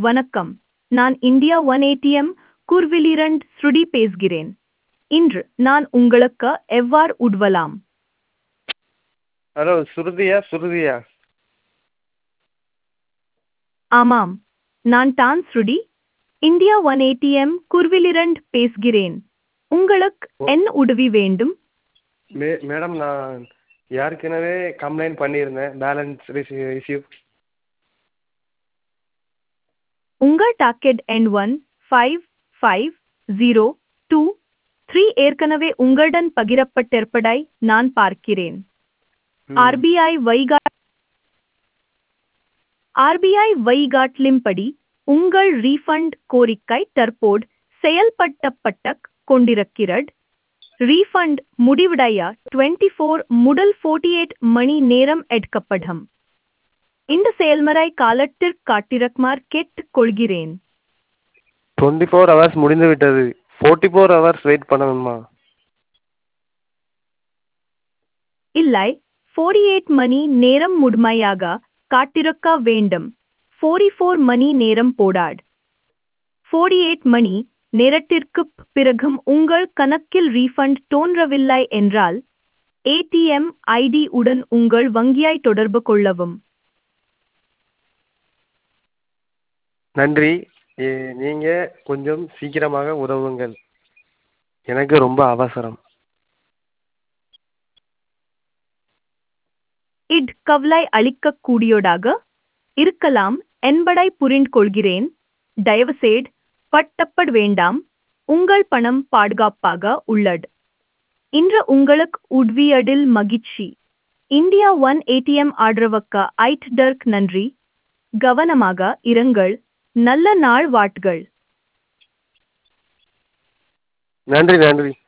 வணக்கம் நான் India one ATM குர்விலிரண்ட் ஸ்ருடி பேசுகிறேன் இன்று நான் உங்களுக்கு எவ்வாறு உதவலாம் ஹலோ சுருதியா சுருதியா ஆமாம் நான் தான் ஸ்ருடி இந்தியா ஒன் ஏடிஎம் குர்விலிரண்ட் பேசுகிறேன் உங்களுக்கு என்ன உதவி வேண்டும் மே மேடம் நான் ஏற்கனவே கம்ப்ளைண்ட் பண்ணியிருந்தேன் பேலன்ஸ் ரிசி ரிசீவ் உங்கள் டாக்கெட் எண் one five five zero two three ஏற்கனவே உங்களுடன் பகிரப்பட்டிருப்பதை நான் பார்க்கிறேன் ஆர்பிஐ வைகா ஆர்பிஐ வைகாட்லிம்படி உங்கள் ரீஃபண்ட் கோரிக்கை தற்போது செயல்படுத்தப்பட்ட கொண்டிருக்கிறது ரீஃபண்ட் முடிவடைய டுவெண்ட்டி ஃபோர் முதல் ஃபோர்ட்டி எயிட் மணி நேரம் எடுக்கப்படும் இந்த செயல்முறை காலத்திற்கு காட்டிருக்குமாறு கேட்டுக்கொள்கிறேன் டுவெண்ட்டி ஃபோர் ஹவர்ஸ் முடிந்து விட்டது ஃபோர்ட்டி ஃபோர் ஹவர்ஸ் வெயிட் பண்ணணுமா இல்லை ஃபோர்ட்டி எயிட் மணி நேரம் முழுமையாக காட்டிருக்க வேண்டும் ஃபோர்ட்டி ஃபோர் மணி நேரம் போடாட் ஃபோர்ட்டி எயிட் மணி நேரத்திற்குப் பிறகும் உங்கள் கணக்கில் ரீஃபண்ட் தோன்றவில்லை என்றால் ஏடிஎம் ஐடி உடன் உங்கள் வங்கியை தொடர்பு கொள்ளவும் நன்றி ஏ- நீங்க கொஞ்சம் சீக்கிரமாக உதவுங்கள் எனக்கு ரொம்ப அவசரம் இட் கவலை அளிக்கக்கூடியதாக இருக்கலாம் என்பதை புரிந்து கொள்கிறேன் தயவுசெய்து பட்டப்பட வேண்டாம் உங்கள் பணம் பாதுகாப்பாக உள்ளது இன்று உங்களுக்கு உதவியதில் மகிழ்ச்சி இந்தியா ஒன் ஏடிஎம் ஆதரவுக்கு ஐட் டர்க் நன்றி கவனமாக இருங்கள் நல்ல நாள் வாட்கள் நன்றி நன்றி